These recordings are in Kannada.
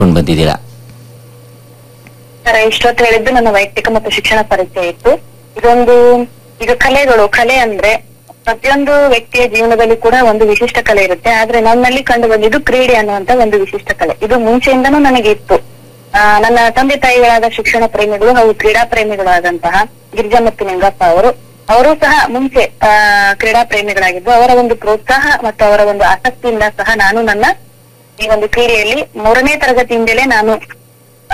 ಕೊಂಡು ಬಂದಿದ್ದೀರಾ ಸರ್ ಇಷ್ಟೊತ್ತು ಹೇಳಿದ್ದು ನನ್ನ ವೈಯಕ್ತಿಕ ಮತ್ತು ಶಿಕ್ಷಣ ಪರಿಚಯ ಇತ್ತು ಇದೊಂದು ಈಗ ಕಲೆಗಳು ಕಲೆ ಅಂದ್ರೆ ಪ್ರತಿಯೊಂದು ವ್ಯಕ್ತಿಯ ಜೀವನದಲ್ಲಿ ಕೂಡ ಒಂದು ವಿಶಿಷ್ಟ ಕಲೆ ಇರುತ್ತೆ ಆದ್ರೆ ನನ್ನಲ್ಲಿ ಕಂಡು ಬಂದಿದ್ದು ಕ್ರೀಡೆ ಅನ್ನುವಂತ ಒಂದು ವಿಶಿಷ್ಟ ಕಲೆ ಇದು ಮುಂಚೆಯಿಂದನೂ ನನಗೆ ಇತ್ತು ಆ, ನನ್ನ ತಂದೆ ತಾಯಿಗಳಾದ ಶಿಕ್ಷಣ ಪ್ರೇಮಿಗಳು ಹಾಗೂ ಕ್ರೀಡಾ ಪ್ರೇಮಿಗಳಾದಂತಹ ಗಿರಿಜಾ ಮತ್ತು ನಿಂಗಪ್ಪ ಅವರು ಅವರು ಸಹ ಮುಂಚೆ ಆ ಕ್ರೀಡಾ ಪ್ರೇಮಿಗಳಾಗಿದ್ದು ಅವರ ಒಂದು ಪ್ರೋತ್ಸಾಹ ಮತ್ತು ಅವರ ಒಂದು ಆಸಕ್ತಿಯಿಂದ ಸಹ ನಾನು ನನ್ನ ಈ ಒಂದು ಕ್ರೀಡೆಯಲ್ಲಿ ಮೂರನೇ ತರಗತಿಯಿಂದಲೇ ನಾನು ಆ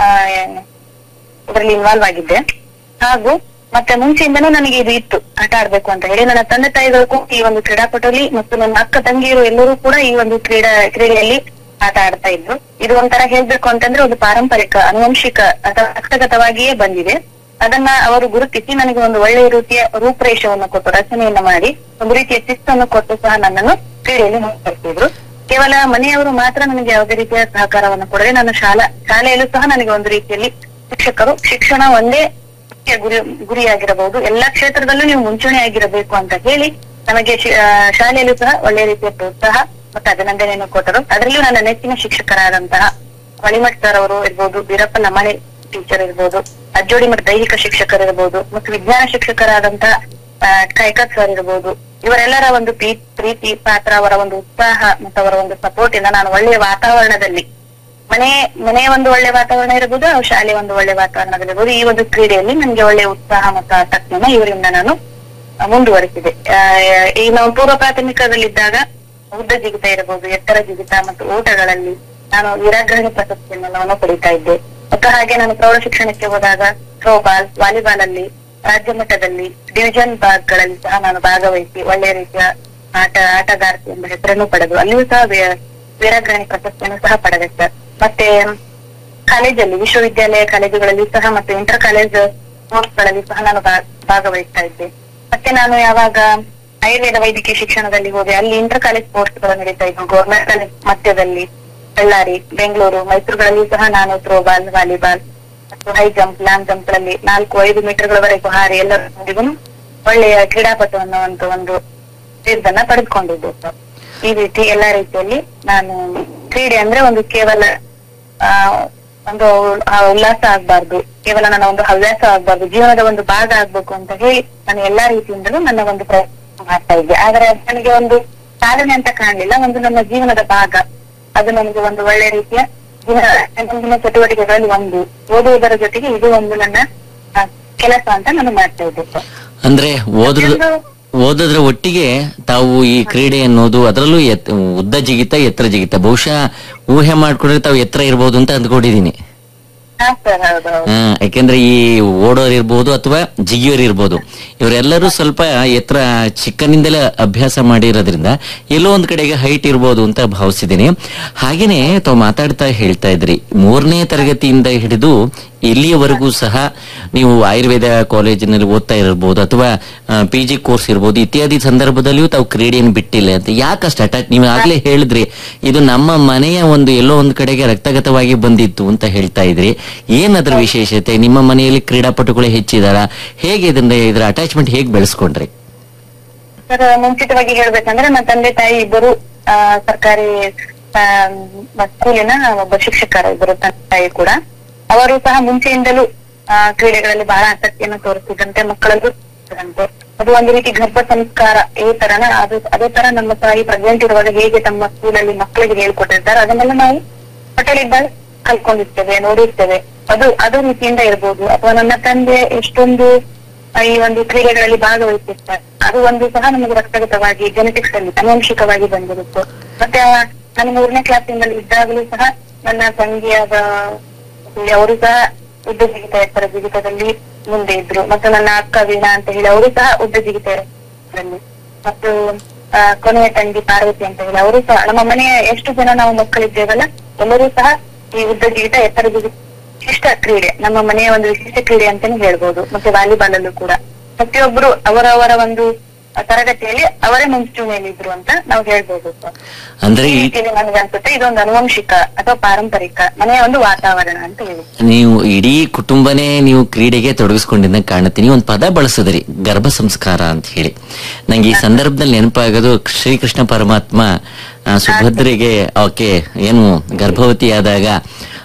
ಇದರಲ್ಲಿ ಇನ್ವಾಲ್ವ್ ಆಗಿದ್ದೆ ಹಾಗೂ ಮತ್ತೆ ಮುಂಚೆಯಿಂದನೂ ನನಗೆ ಇದು ಇತ್ತು ಆಟ ಆಡ್ಬೇಕು ಅಂತ ಹೇಳಿ ನನ್ನ ತಂದೆ ತಾಯಿಗಳು ಕೂಡ ಈ ಒಂದು ಕ್ರೀಡಾಪಟುಲಿ ಮತ್ತು ನನ್ನ ಅಕ್ಕ ತಂಗಿಯರು ಎಲ್ಲರೂ ಕೂಡ ಈ ಒಂದು ಕ್ರೀಡಾ ಕ್ರೀಡೆಯಲ್ಲಿ ಆಟ ಆಡ್ತಾ ಇದ್ರು ಇದು ಒಂಥರ ಹೇಳ್ಬೇಕು ಅಂತಂದ್ರೆ ಒಂದು ಪಾರಂಪರಿಕ ಅನುವಂಶಿಕ ಅಥವಾ ಹಸ್ತಗತವಾಗಿಯೇ ಬಂದಿದೆ ಅದನ್ನ ಅವರು ಗುರುತಿಸಿ ನನಗೆ ಒಂದು ಒಳ್ಳೆಯ ರೀತಿಯ ರೂಪರೇಷವನ್ನು ಕೊಟ್ಟು ರಚನೆಯನ್ನ ಮಾಡಿ ಒಂದು ರೀತಿಯ ಶಿಸ್ತನ್ನು ಕೊಟ್ಟು ಸಹ ನನ್ನನ್ನು ಕ್ರೀಡೆಯಲ್ಲಿ ಮುಂದುವರೆಸಿದ್ರು ಕೇವಲ ಮನೆಯವರು ಮಾತ್ರ ನನಗೆ ಯಾವುದೇ ರೀತಿಯ ಸಹಕಾರವನ್ನು ಕೊಡದೆ ನನ್ನ ಶಾಲಾ ಶಾಲೆಯಲ್ಲೂ ಸಹ ನನಗೆ ಒಂದು ರೀತಿಯಲ್ಲಿ ಶಿಕ್ಷಕರು ಶಿಕ್ಷಣ ಒಂದೇ ಮುಖ್ಯ ಗುರಿ ಗುರಿಯಾಗಿರಬಹುದು ಎಲ್ಲಾ ಕ್ಷೇತ್ರದಲ್ಲೂ ನೀವು ಮುಂಚೂಣಿ ಆಗಿರಬೇಕು ಅಂತ ಹೇಳಿ ನಮಗೆ ಶಿ- ಆ, ಶಾಲೆಯಲ್ಲೂ ಸಹ ಒಳ್ಳೆಯ ರೀತಿಯ ಪ್ರೋತ್ಸಾಹ ಮತ್ತು ಅಭಿನಂದನೆಯನ್ನು ಕೊಟ್ಟರು ಅದರಲ್ಲೂ ನನ್ನ ನೆಚ್ಚಿನ ಶಿಕ್ಷಕರಾದಂತಹ ಹೊಳಿಮಠ್ ಸರ್ ಅವರು ಇರ್ಬೋದು ವೀರಪ್ಪ ನಮ್ಮನೆ ಟೀಚರ್ ಇರ್ಬೋದು ಅಜ್ಜೋಡಿ ಮತ್ತು ದೈಹಿಕ ಶಿಕ್ಷಕರು ಇರ್ಬೋದು ಮತ್ತು ವಿಜ್ಞಾನ ಶಿಕ್ಷಕರಾದಂತಹ ಆ, ಕೈಕತ್ ಸರ್ ಇರ್ಬೋದು ಇವರೆಲ್ಲರ ಒಂದು ಪ್ರೀ- ಪ್ರೀತಿ ಪಾತ್ರ ಅವರ ಒಂದು ಉತ್ಸಾಹ ಮತ್ತು ಅವರ ಒಂದು ಸಪೋರ್ಟ್ ಇಂದ ನಾನು ಒಳ್ಳೆಯ ವಾತಾವರಣದಲ್ಲಿ ಮನೆ ಮನೆಯ ಒಂದು ಒಳ್ಳೆ ವಾತಾವರಣ ಇರಬಹುದು ಹಾಗೂ ಶಾಲೆಯ ಒಂದು ಒಳ್ಳೆ ವಾತಾವರಣದಲ್ಲಿರ್ಬೋದು ಈ ಒಂದು ಕ್ರೀಡೆಯಲ್ಲಿ ನನಗೆ ಒಳ್ಳೆಯ ಉತ್ಸಾಹ ಮತ್ತು ಆಸಕ್ತಿಯನ್ನ ಇವರಿಂದ ನಾನು ಆ, ಮುಂದುವರಿಸಿದೆ ಆ, ಈ ನಾವು ಪೂರ್ವ ಪ್ರಾಥಮಿಕದಲ್ಲಿದ್ದಾಗ ಉದ್ದ ಜಿಗಿತ ಇರಬಹುದು ಎತ್ತರ ಜಿಗಿತ ಮತ್ತು ಓಟಗಳಲ್ಲಿ ನಾನು ವೀರಾಗ್ರಣಿ ಪ್ರಶಸ್ತಿಯನ್ನೆಲ್ಲವನ್ನು ಪಡಿತಾ ಇದ್ದೆ ಮತ್ತು ಹಾಗೆ ನಾನು ಪ್ರೌಢ ಶಿಕ್ಷಣಕ್ಕೆ ಹೋದಾಗ ಥ್ರೋಬಾಲ್ ವಾಲಿಬಾಲ್ ಅಲ್ಲಿ ರಾಜ್ಯ ಮಟ್ಟದಲ್ಲಿ ಡಿವಿಷನ್ ಭಾಗಗಳಲ್ಲಿ ಸಹ ನಾನು ಭಾಗವಹಿಸಿ ಒಳ್ಳೆಯ ರೀತಿಯ ಆಟ ಆಟಗಾರ್ತಿ ಎಂಬ ಹೆಸರನ್ನು ಪಡೆದು ಅಲ್ಲಿಯೂ ಸಹ ವೀರ- ವೀರಾಗ್ರಣಿ ಪ್ರಶಸ್ತಿಯನ್ನು ಸಹ ಪಡೆದೆ ಸರ್ ಮತ್ತೆ ಕಾಲೇಜಲ್ಲಿ ವಿಶ್ವವಿದ್ಯಾಲಯ ಕಾಲೇಜುಗಳಲ್ಲಿ ಸಹ ಮತ್ತು ಇಂಟರ್ ಕಾಲೇಜ್ ಸ್ಪೋರ್ಟ್ಸ್ ಗಳಲ್ಲಿ ಸಹ ನಾನು ಭಾ- ಭಾಗವಹಿಸ್ತಾ ಇದ್ದೆ ಮತ್ತೆ ನಾನು ಯಾವಾಗ ಆಯುರ್ವೇದ ವೈದ್ಯಕೀಯ ಶಿಕ್ಷಣದಲ್ಲಿ ಹೋದೆ ಅಲ್ಲಿ ಇಂಟರ್ ಕಾಲೇಜ್ ಸ್ಪೋರ್ಟ್ಸ್ ಗಳು ನಡೀತಾ ಇದ್ವು ಗೌರ್ಮೆಂಟ್ ಕಾಲೇಜ್ ಮಧ್ಯದಲ್ಲಿ ಬಳ್ಳಾರಿ ಬೆಂಗಳೂರು ಮೈಸೂರುಗಳಲ್ಲಿ ಸಹ ನಾನು ಥ್ರೋಬಾಲ್ ವಾಲಿಬಾಲ್ ಮತ್ತು ಹೈ ಜಂಪ್ ಲಾಂಗ್ ಜಂಪ್ ಗಳಲ್ಲಿ ನಾಲ್ಕು ಐದು ಮೀಟರ್ ಗಳವರೆಗೂ ಹಾರಿ ಎಲ್ಲರೊಂದಿಗೂ ಒಳ್ಳೆಯ ಕ್ರೀಡಾಪಟು ಅನ್ನುವಂತ ಒಂದು ಇದನ್ನ ಪಡೆದುಕೊಂಡಿದ್ದೆ ಸರ್ ಈ ರೀತಿ ಎಲ್ಲಾ ರೀತಿಯಲ್ಲಿ ನಾನು ಕ್ರೀಡೆ ಅಂದ್ರೆ ಒಂದು ಕೇವಲ ಆ ಒಂದು ಆ ಉಲ್ಲಾಸ ಆಗ್ಬಾರ್ದು ಕೇವಲ ನನ್ನ ಒಂದು ಹವ್ಯಾಸ ಆಗ್ಬಾರ್ದು ಜೀವನದ ಒಂದು ಭಾಗ ಆಗ್ಬೇಕು ಅಂತ ಹೇಳಿ ನಾನು ಎಲ್ಲಾ ರೀತಿಯಿಂದಲೂ ನನ್ನ ಒಂದು ಪ್ರಯತ್ನ ಮಾಡ್ತಾ ಇದ್ದೆ ಆದ್ರೆ ಅದು ನನಗೆ ಒಂದು ಸಾಧನೆ ಅಂತ ಕಾಣಲಿಲ್ಲ ಒಂದು ನನ್ನ ಜೀವನದ ಭಾಗ ಅದು ನನಗೆ ಒಂದು ಒಳ್ಳೆ ರೀತಿಯ ಜೀವನ ಮುಂದಿನ ಚಟುವಟಿಕೆಗಳಲ್ಲಿ ಒಂದು ಓದುವುದರ ಜೊತೆಗೆ ಇದು ಒಂದು ನನ್ನ ಆ, ಕೆಲಸ ಅಂತ ನಾನು ಮಾಡ್ತಾ ಇದ್ದೆ ಸರ್ ಅಂದ್ರೆ ಓದ್ರ ಪ್ರತಿಯೊಂದು- ಓದೋದ್ರ ಒಟ್ಟಿಗೆ ತಾವು ಈ ಕ್ರೀಡೆ ಅನ್ನೋದು ಅದರಲ್ಲೂ ಎತ್- ಉದ್ದ ಜಿಗಿತ ಎತ್ತರ ಜಿಗಿತ ಬಹುಶಃ ಊಹೆ ಮಾಡ್ಕೊಂಡ್ರೆ ತಾವು ಎತ್ತರ ಇರ್ಬೋದು ಅಂತ ಅಂದ್ಕೊಂಡಿದೀನಿ ಹಾ ಸರ್ ಹೌದು ಹೌದು ಹಾ, ಯಾಕೆಂದ್ರೆ ಈ ಓಡೋರ್ ಇರ್ಬೋದು ಅಥವಾ ಜಿಗಿಯೋರ್ ಇರ್ಬೋದು ಇವರೆಲ್ಲರೂ ಸ್ವಲ್ಪ ಎತ್ತರ ಚಿಕ್ಕನಿಂದಲೇ ಅಭ್ಯಾಸ ಮಾಡಿರೋದ್ರಿಂದ ಎಲ್ಲೋ ಒಂದ್ ಕಡೆಗೆ ಹೈಟ್ ಇರ್ಬೋದು ಅಂತ ಭಾವಿಸಿದ್ದೀನಿ ಹಾಗೇನೆ ತಾವು ಮಾತಾಡ್ತಾ ಹೇಳ್ತಾ ಇದ್ರಿ ಮೂರನೇ ತರಗತಿಯಿಂದ ಹಿಡಿದು ಇಲ್ಲಿಯವರೆಗೂ ಸಹ ನೀವು ಆಯುರ್ವೇದ ಕಾಲೇಜಿನಲ್ಲಿ ಓದ್ತಾ ಇರಬಹುದು ಅಥವಾ ಪಿ ಜಿ ಕೋರ್ಸ್ ಇರ್ಬೋದು ಇತ್ಯಾದಿ ಸಂದರ್ಭದಲ್ಲಿಯೂ ತಾವು ಕ್ರೀಡೆಯನ್ನು ಬಿಟ್ಟಿಲ್ಲ ಅಂತ ಯಾಕಷ್ಟು ಅಟ್ಯಾಚ್ ನೀವು ಆಗ್ಲೇ ಹೇಳಿದ್ರಿ ಇದು ನಮ್ಮ ಮನೆಯ ಒಂದು ಎಲ್ಲೋ ಒಂದ್ ಕಡೆಗೆ ರಕ್ತಗತವಾಗಿ ಬಂದಿತ್ತು ಅಂತ ಹೇಳ್ತಾ ಇದ್ರಿ ಏನದ್ರ ವಿಶೇಷತೆ ನಿಮ್ಮ ಮನೆಯಲ್ಲಿ ಕ್ರೀಡಾಪಟುಗಳು ಹೆಚ್ಚಿದಾರ ಹೇಗೆ ಇದನ್ನ ಇದ್ರ ಅಟ್ಯಾಚ್ಮೆಂಟ್ ಹೇಗೆ ಬೆಳೆಸ್ಕೊಂಡ್ರಿ ಸರ್ ಮುಂಚಿತವಾಗಿ ಹೇಳ್ಬೇಕಂದ್ರೆ ನನ್ನ ತಂದೆ ತಾಯಿ ಇಬ್ಬರು ಆ, ಸರ್ಕಾರಿ ಆ, ಮ- ಸ್ಕೂಲಿನ ಒಬ್ಬ ಶಿಕ್ಷಕರು ಇಬ್ಬರು ತಂದೆ ತಾಯಿ ಕೂಡ ಅವರು ಸಹ ಮುಂಚೆಯಿಂದಲೂ ಆ, ಕ್ರೀಡೆಗಳಲ್ಲಿ ಬಹಳ ಆಸಕ್ತಿಯನ್ನು ತೋರಿಸಿದಂತೆ ಮಕ್ಕಳಲ್ಲೂ ತೋರಿಸಿದಂತೆ ಅದು ಒಂದು ರೀತಿ ಗರ್ಭ ಸಂಸ್ಕಾರ ಈ ತರನ ಅದು ಅದೇ ತರ ನಮ್ಮ ತಾಯಿ ಪ್ರೆಗ್ನೆಂಟ್ ಇರುವಾಗ ಹೇಗೆ ತಮ್ಮ ಸ್ಕೂಲಲ್ಲಿ ಮಕ್ಕಳಿಗೆ ಹೇಳ್ಕೊಟ್ಟಿರ್ತಾರೆ ಅದನ್ನೆಲ್ಲ ನಾವು ಹೋಟೆಲಿದ್ದಾಗ ಕಲ್ಕೊಂಡಿರ್ತೇವೆ ನೋಡಿರ್ತೇವೆ ಅದು ಅದು ರೀತಿಯಿಂದ ಇರ್ಬೋದು ಅಥವಾ ನನ್ನ ತಂದೆ ಎಷ್ಟೊಂದು ಆ, ಈ ಒಂದು ಕ್ರೀಡೆಗಳಲ್ಲಿ ಭಾಗವಹಿಸಿರ್ತಾರೆ ಅದು ಒಂದು ಸಹ ನಮಗೆ ರಕ್ತಗತವಾಗಿ ಜೆನೆಟಿಕ್ಸ್ ಅಲ್ಲಿ ಅನುವಂಶಿಕವಾಗಿ ಬಂದಿರುತ್ತೆ ಮತ್ತೆ ಆ, ನಾನು ಮೂರನೇ ಕ್ಲಾಸಿನಲ್ಲಿ ಇದ್ದಾಗಲೂ ಸಹ ನನ್ನ ತಂಗಿಯಾದ ಹೇಳಿ ಅವರು ಸಹ ಉದ್ದ ಜಿಗಿತ ಎತ್ತರ ಜಿಗಿತದಲ್ಲಿ ಮುಂದೆ ಇದ್ರು ಮತ್ತು ನನ್ನ ಅಕ್ಕ ವೀಣಾ ಅಂತ ಹೇಳಿ ಅವರು ಸಹ ಉದ್ದ ಜಿಗಿತ ಎತ್ತರದಲ್ಲಿ ಮತ್ತು ಆ, ಕೊನೆಯ ತಂಗಿ ಪಾರ್ವತಿ ಅಂತ ಹೇಳಿ ಅವರು ಸಹ ನಮ್ಮ ಮನೆಯ ಎಷ್ಟು ಜನ ನಾವು ಮಕ್ಕಳಿದ್ದೇವಲ್ಲ ಎಲ್ಲರೂ ಸಹ ಈ ಉದ್ದ ಜಿಗಿತ ಎತ್ತರ ಜಿಗಿತ ವಿಶಿಷ್ಟ ಕ್ರೀಡೆ ನಮ್ಮ ಮನೆಯ ಒಂದು ವಿಶಿಷ್ಟ ಕ್ರೀಡೆ ಅಂತಾನೆ ಹೇಳ್ಬೋದು ಮತ್ತೆ ವಾಲಿಬಾಲ್ ಅಲ್ಲೂ ಕೂಡ ಪ್ರತಿಯೊಬ್ಬರು ಅವರವರ ಒಂದು ತರಗತಿಯಲ್ಲಿ ಅವರೇ ಮುಂಚೂಣಿಯಲ್ಲಿ ಇದ್ರು ಅಂತ ನಾವು ಹೇಳ್ಬೋದು ಸರ್ ಅಂದ್ರೆ ಈ ಈ ರೀತಿಯಲ್ಲಿ ನನಗೆ ಅನ್ಸುತ್ತೆ ಇದೊಂದು ಅನುವಂಶಿಕ ಅಥವಾ ಪಾರಂಪರಿಕ ಮನೆಯ ಒಂದು ವಾತಾವರಣ ಅಂತ ಹೇಳಿ ನೀವು ಇಡೀ ಕುಟುಂಬನೇ ನೀವು ಕ್ರೀಡೆಗೆ ತೊಡಗಿಸ್ಕೊಂಡಿದ್ದಂಗೆ ಕಾಣುತ್ತೆ ನೀವು ಒಂದು ಪದ ಬಳಸಿದ್ರಿ ಗರ್ಭ ಸಂಸ್ಕಾರ ಅಂತ ಹೇಳಿ ನಂಗೆ ಈ ಸಂದರ್ಭದಲ್ಲಿ ನೆನಪಾಗೋದು ಶ್ರೀಕೃಷ್ಣ ಪರಮಾತ್ಮ ಆ, ಸುಭದ್ರೆಗೆ ಆಕೆ ಏನು ಗರ್ಭವತಿಯಾದಾಗ